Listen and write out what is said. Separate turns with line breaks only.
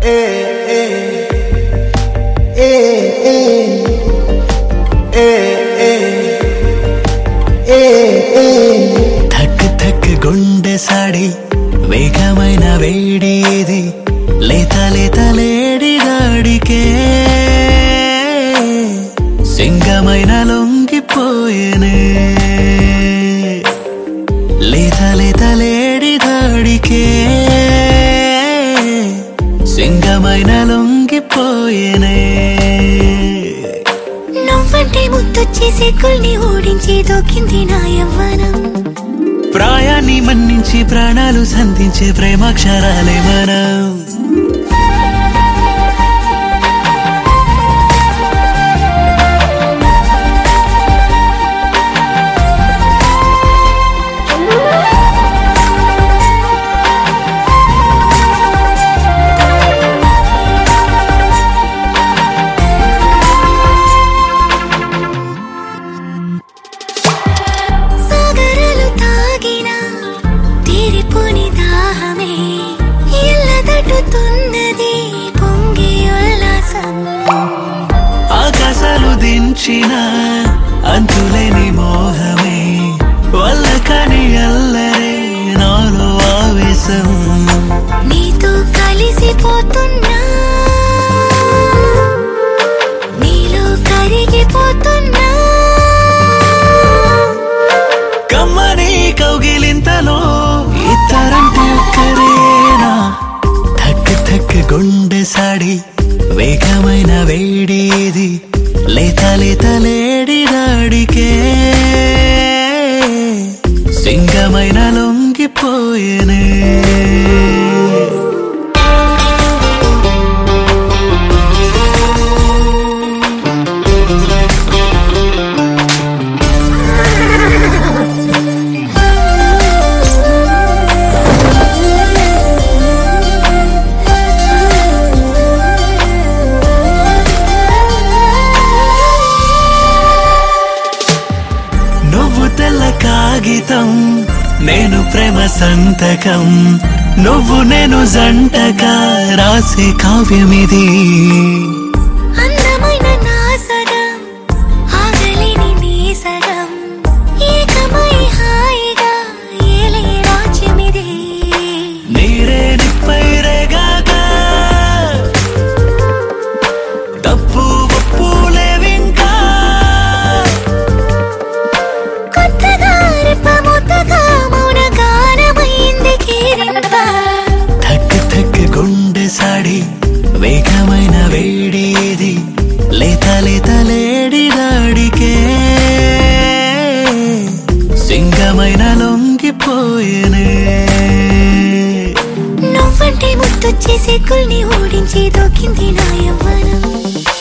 thug thug గుండె సాడి వేగమైన వేడి ఇది లేత లేత లేడి దాడికే సింగమైన లొంగిపోయేనే లేత లేత లేడి దాడికే సింగమైన లొంగిపోయేనే
నువ్వంటే ముద్దొచ్చే సిగ్గుల్ని ఓడించి దొక్కింది నా యవ్వనం
ప్రాయాన్ని మన్నించి ప్రాణాలు సంధించే ప్రేమాక్షరాలే మనం
సాగరాలు తాగిన తీరిపోని దాహమే ఎల్ల తట్టుతున్నది పొంగి ఉల్లాసం
ఆకాశాలు దించిన అంతులేని మోహమే వల్ల కని అల్లరే నాలో ఆవేశం
నీతో కలిసిపోతున్నా నీలో కరిగిపోతున్నా
కమ్మని కౌగిలింతలో ఇద్దరంటే ఒక్కరేనా థక్ థక్ గుండె సాడి వేగమైన వేడి ఇది లేత లేత లేడి దాడికే సింగమైన లొంగిపోయేనే నువ్వు తెల్ల కాగితం నేను ప్రేమ సంతకం నువ్వు నేను జంటగా రాసే కావ్యమిది
అందమైన నా సగం ఆగలేని నీ సగం ఏకమై హాయిగా ఏలే రాజ్యమిది
నీరే నిప్పై రేగాగా తప్పు ఒప్పు లేవింకా
కొత్తగా రెప్పముద్దగా మౌన గానమైంది కీరింత
థక్ థక్ గుండె సాడి వేగమైన వేడి ఇది లేత లేత లేడి దాడికే సింగమైన లొంగిపోయేనే
నువ్వంటే ముద్దొచ్చే సిగ్గుల్ని ఓడించి దొక్కింది నా యవ్వనం